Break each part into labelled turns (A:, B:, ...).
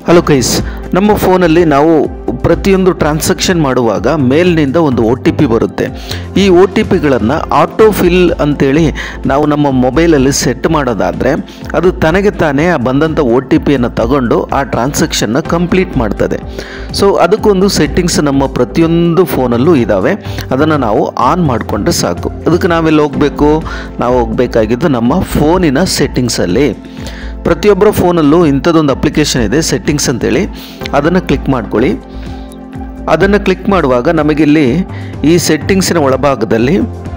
A: hello ಕೈಸ್ ನಮ್ಮ ಫೋನಲ್ಲಿ ನಾವು ಪ್ರತಿಯೊಂದು ಟ್ರಾನ್ಸಾಕ್ಷನ್ ಮಾಡುವಾಗ ಮೇಲ್ನಿಂದ ಒಂದು ಒ ಟಿ ಪಿ ಬರುತ್ತೆ ಈ ಒ ಟಿ ಪಿಗಳನ್ನು ಆಟೋ ಫಿಲ್ ಅಂತೇಳಿ ನಾವು ನಮ್ಮ ಮೊಬೈಲಲ್ಲಿ ಸೆಟ್ ಮಾಡೋದಾದರೆ ಅದು ತನಗೆ ತಾನೇ ಆ ಬಂದಂಥ ಒ ಟಿ ಪಿಯನ್ನು ತಗೊಂಡು ಆ ಟ್ರಾನ್ಸಾಕ್ಷನ್ನ ಕಂಪ್ಲೀಟ್ ಮಾಡ್ತದೆ ಸೊ ಅದಕ್ಕೊಂದು ಸೆಟ್ಟಿಂಗ್ಸ್ ನಮ್ಮ ಪ್ರತಿಯೊಂದು ಫೋನಲ್ಲೂ ಇದ್ದಾವೆ ಅದನ್ನು ನಾವು ಆನ್ ಮಾಡಿಕೊಂಡ್ರೆ ಸಾಕು ಅದಕ್ಕೆ ನಾವೆಲ್ಲಿ ಹೋಗಬೇಕು ನಾವು ಹೋಗಬೇಕಾಗಿದ್ದು ನಮ್ಮ ಫೋನಿನ ಸೆಟ್ಟಿಂಗ್ಸಲ್ಲಿ ಪ್ರತಿಯೊಬ್ಬರ ಫೋನಲ್ಲೂ ಇಂಥದ್ದೊಂದು ಅಪ್ಲಿಕೇಶನ್ ಇದೆ ಸೆಟ್ಟಿಂಗ್ಸ್ ಅಂತೇಳಿ ಅದನ್ನು ಕ್ಲಿಕ್ ಮಾಡ್ಕೊಳ್ಳಿ ಅದನ್ನು ಕ್ಲಿಕ್ ಮಾಡುವಾಗ ನಮಗಿಲ್ಲಿ ಈ ಸೆಟ್ಟಿಂಗ್ಸಿನ ಒಳಭಾಗದಲ್ಲಿ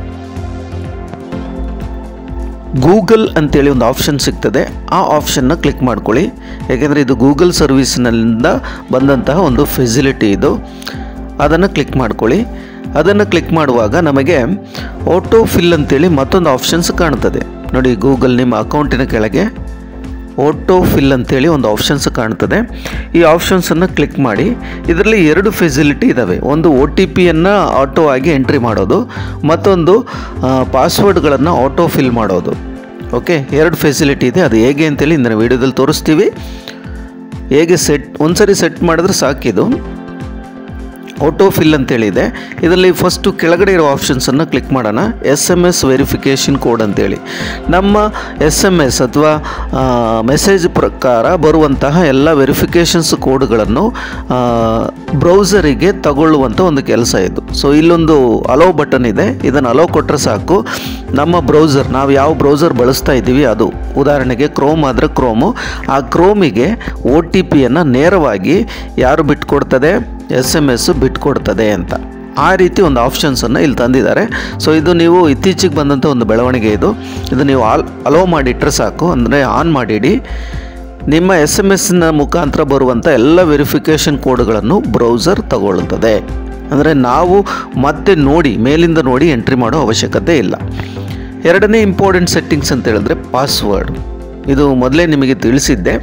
A: ಗೂಗಲ್ ಅಂತೇಳಿ ಒಂದು ಆಪ್ಷನ್ ಸಿಗ್ತದೆ ಆ ಆಪ್ಷನ್ನ ಕ್ಲಿಕ್ ಮಾಡ್ಕೊಳ್ಳಿ ಯಾಕೆಂದರೆ ಇದು ಗೂಗಲ್ ಸರ್ವಿಸ್ನಿಂದ ಬಂದಂತಹ ಒಂದು ಫೆಸಿಲಿಟಿ ಇದು ಅದನ್ನು ಕ್ಲಿಕ್ ಮಾಡ್ಕೊಳ್ಳಿ ಅದನ್ನು ಕ್ಲಿಕ್ ಮಾಡುವಾಗ ನಮಗೆ ಆಟೋ ಫಿಲ್ ಅಂತೇಳಿ ಮತ್ತೊಂದು ಆಪ್ಷನ್ಸ್ ಕಾಣ್ತದೆ ನೋಡಿ ಗೂಗಲ್ ನಿಮ್ಮ ಅಕೌಂಟಿನ ಕೆಳಗೆ ಆಟೋ ಫಿಲ್ ಅಂತೇಳಿ ಒಂದು ಆಪ್ಷನ್ಸ್ ಕಾಣ್ತದೆ ಈ ಆಪ್ಷನ್ಸನ್ನು ಕ್ಲಿಕ್ ಮಾಡಿ ಇದರಲ್ಲಿ ಎರಡು ಫೆಸಿಲಿಟಿ ಇದ್ದಾವೆ ಒಂದು ಒ ಟಿ ಪಿಯನ್ನು ಆಟೋ ಆಗಿ ಎಂಟ್ರಿ ಮಾಡೋದು ಮತ್ತೊಂದು ಪಾಸ್ವರ್ಡ್ಗಳನ್ನು ಆಟೋ ಫಿಲ್ ಮಾಡೋದು ಓಕೆ ಎರಡು ಫೆಸಿಲಿಟಿ ಇದೆ ಅದು ಹೇಗೆ ಅಂತೇಳಿ ಇಂದಿನ ವೀಡಿಯೋದಲ್ಲಿ ತೋರಿಸ್ತೀವಿ ಹೇಗೆ ಸೆಟ್ ಒಂದ್ಸರಿ ಸೆಟ್ ಮಾಡಿದ್ರೆ ಸಾಕಿದು ಆಟೋ ಫಿಲ್ ಅಂತೇಳಿದೆ ಇದರಲ್ಲಿ ಫಸ್ಟು ಕೆಳಗಡೆ ಇರೋ ಆಪ್ಷನ್ಸನ್ನು ಕ್ಲಿಕ್ ಮಾಡೋಣ S M S verification code ಅಂತೇಳಿ ನಮ್ಮ ಎಸ್ ಎಮ್ ಎಸ್ ಅಥವಾ ಮೆಸೇಜ್ ಪ್ರಕಾರ ಬರುವಂತಹ ಎಲ್ಲ ವೆರಿಫಿಕೇಷನ್ಸ್ ಕೋಡ್ಗಳನ್ನು ಬ್ರೌಸರಿಗೆ ತಗೊಳ್ಳುವಂಥ ಒಂದು ಕೆಲಸ ಇದು ಸೊ ಇಲ್ಲೊಂದು ಅಲೋ ಬಟನ್ ಇದೆ ಇದನ್ನು ಅಲೋ ಕೊಟ್ಟರೆ ಸಾಕು ನಮ್ಮ ಬ್ರೌಸರ್ ನಾವು ಯಾವ ಬ್ರೌಸರ್ ಬಳಸ್ತಾ ಇದ್ದೀವಿ ಅದು ಉದಾಹರಣೆಗೆ ಕ್ರೋಮ್ ಆದರೆ ಕ್ರೋಮು ಆ ಕ್ರೋಮಿಗೆ ಒ ಟಿ ಪಿಯನ್ನು ನೇರವಾಗಿ ಯಾರು ಬಿಟ್ಕೊಡ್ತದೆ ಎಸ್ ಎಮ್ ಎಸ್ಸು ಬಿಟ್ಕೊಡ್ತದೆ ಅಂತ ಆ ರೀತಿ ಒಂದು ಆಪ್ಷನ್ಸನ್ನು ಇಲ್ಲಿ ತಂದಿದ್ದಾರೆ ಸೊ ಇದು ನೀವು ಇತ್ತೀಚೆಗೆ ಬಂದಂಥ ಒಂದು ಬೆಳವಣಿಗೆ ಇದು ಇದು ನೀವು ಆಲ್ ಅಲೋ ಮಾಡಿಟ್ರೆ ಸಾಕು ಅಂದರೆ ಆನ್ ಮಾಡಿಡಿ ನಿಮ್ಮ ಎಸ್ ಎಮ್ ಎಸ್ನ ಮುಖಾಂತರ ಬರುವಂಥ ಎಲ್ಲ ವೆರಿಫಿಕೇಷನ್ ಕೋಡ್ಗಳನ್ನು ಬ್ರೌಸರ್ ತಗೊಳ್ಳುತ್ತದೆ ಅಂದರೆ ನಾವು ಮತ್ತೆ ನೋಡಿ ಮೇಲಿಂದ ನೋಡಿ ಎಂಟ್ರಿ ಮಾಡೋ ಅವಶ್ಯಕತೆ ಇಲ್ಲ ಎರಡನೇ ಇಂಪಾರ್ಟೆಂಟ್ ಸೆಟ್ಟಿಂಗ್ಸ್ ಅಂತ ಹೇಳಿದ್ರೆ ಪಾಸ್ವರ್ಡ್ ಇದು ಮೊದಲೇ ನಿಮಗೆ ತಿಳಿಸಿದ್ದೆ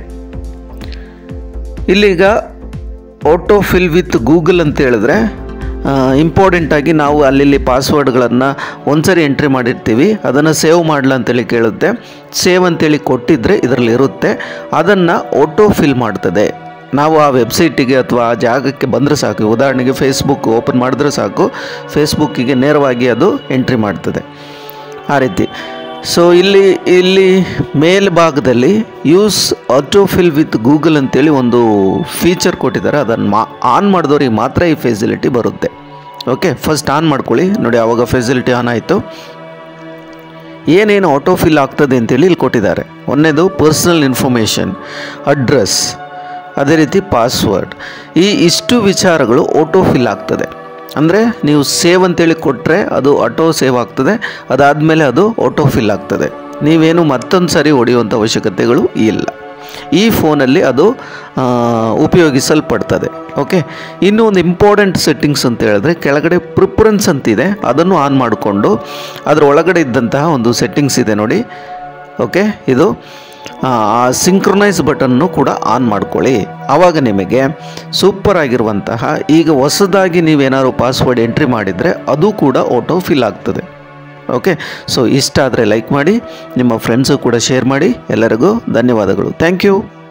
A: ಇಲ್ಲೀಗ ಆಟೋ ಫಿಲ್ ವಿತ್ ಗೂಗಲ್ ಅಂತ ಹೇಳಿದ್ರೆ ಇಂಪಾರ್ಟೆಂಟಾಗಿ ನಾವು ಅಲ್ಲಿ ಪಾಸ್ವರ್ಡ್ಗಳನ್ನು ಒಂದ್ಸರಿ ಎಂಟ್ರಿ ಮಾಡಿರ್ತೀವಿ ಅದನ್ನು ಸೇವ್ ಮಾಡಲ ಅಂತೇಳಿ ಕೇಳುತ್ತೆ ಸೇವ್ ಅಂತೇಳಿ ಕೊಟ್ಟಿದ್ದರೆ ಇದರಲ್ಲಿ ಇರುತ್ತೆ ಅದನ್ನು ಆಟೋ ಫಿಲ್ ಮಾಡ್ತದೆ ನಾವು ಆ ವೆಬ್ಸೈಟಿಗೆ ಅಥವಾ ಆ ಜಾಗಕ್ಕೆ ಬಂದರೆ ಸಾಕು ಉದಾಹರಣೆಗೆ ಫೇಸ್ಬುಕ್ ಓಪನ್ ಮಾಡಿದ್ರೆ ಸಾಕು ಫೇಸ್ಬುಕ್ಕಿಗೆ ನೇರವಾಗಿ ಅದು ಎಂಟ್ರಿ ಮಾಡ್ತದೆ ಆ ರೀತಿ ಸೊ ಇಲ್ಲಿ ಇಲ್ಲಿ ಮೇಲ್ಭಾಗದಲ್ಲಿ ಯೂಸ್ ಆಟೋಫಿಲ್ ವಿತ್ ಗೂಗಲ್ ಅಂತೇಳಿ ಒಂದು ಫೀಚರ್ ಕೊಟ್ಟಿದ್ದಾರೆ ಅದನ್ನು ಮಾ ಆನ್ ಮಾಡಿದವ್ರಿಗೆ ಮಾತ್ರ ಈ ಫೆಸಿಲಿಟಿ ಬರುತ್ತೆ ಓಕೆ ಫಸ್ಟ್ ಆನ್ ಮಾಡ್ಕೊಳ್ಳಿ ನೋಡಿ ಆವಾಗ ಫೆಸಿಲಿಟಿ ಆನ್ ಆಯಿತು ಏನೇನು ಆಟೋಫಿಲ್ ಆಗ್ತದೆ ಅಂತೇಳಿ ಇಲ್ಲಿ ಕೊಟ್ಟಿದ್ದಾರೆ ಒಂದನೇದು ಪರ್ಸ್ನಲ್ ಇನ್ಫಾರ್ಮೇಷನ್ ಅಡ್ರೆಸ್ ಅದೇ ರೀತಿ ಪಾಸ್ವರ್ಡ್ ಈ ಇಷ್ಟು ವಿಚಾರಗಳು ಆಟೋಫಿಲ್ ಆಗ್ತದೆ ಅಂದರೆ ನೀವು ಸೇವ್ ಅಂತೇಳಿ ಕೊಟ್ಟರೆ ಅದು ಆಟೋ ಸೇವ್ ಆಗ್ತದೆ ಅದಾದಮೇಲೆ ಅದು ಆಟೋ ಫಿಲ್ ಆಗ್ತದೆ ನೀವೇನು ಮತ್ತೊಂದು ಸರಿ ಹೊಡೆಯುವಂಥ ಅವಶ್ಯಕತೆಗಳು ಇಲ್ಲ ಈ ಫೋನಲ್ಲಿ ಅದು ಉಪಯೋಗಿಸಲ್ಪಡ್ತದೆ ಓಕೆ ಇನ್ನೂ ಒಂದು ಇಂಪಾರ್ಟೆಂಟ್ ಸೆಟ್ಟಿಂಗ್ಸ್ ಅಂತ ಹೇಳಿದ್ರೆ ಕೆಳಗಡೆ ಪ್ರಿಫರೆನ್ಸ್ ಅಂತಿದೆ ಅದನ್ನು ಆನ್ ಮಾಡಿಕೊಂಡು ಅದರ ಒಳಗಡೆ ಇದ್ದಂತಹ ಒಂದು ಸೆಟ್ಟಿಂಗ್ಸ್ ಇದೆ ನೋಡಿ ಓಕೆ ಇದು ಆ ಸಿಂಕ್ರೊನೈಸ್ ಬಟನ್ನು ಕೂಡ ಆನ್ ಮಾಡ್ಕೊಳ್ಳಿ ಆವಾಗ ನಿಮಗೆ ಸೂಪರ್ ಆಗಿರುವಂತಹ ಈಗ ಹೊಸದಾಗಿ ನೀವೇನಾದ್ರು ಪಾಸ್ವರ್ಡ್ ಎಂಟ್ರಿ ಮಾಡಿದರೆ ಅದು ಕೂಡ ಆಟೋ ಫಿಲ್ ಆಗ್ತದೆ ಓಕೆ ಸೊ ಇಷ್ಟ ಆದರೆ ಲೈಕ್ ಮಾಡಿ ನಿಮ್ಮ ಫ್ರೆಂಡ್ಸು ಕೂಡ ಶೇರ್ ಮಾಡಿ ಎಲ್ಲರಿಗೂ ಧನ್ಯವಾದಗಳು ಥ್ಯಾಂಕ್ ಯು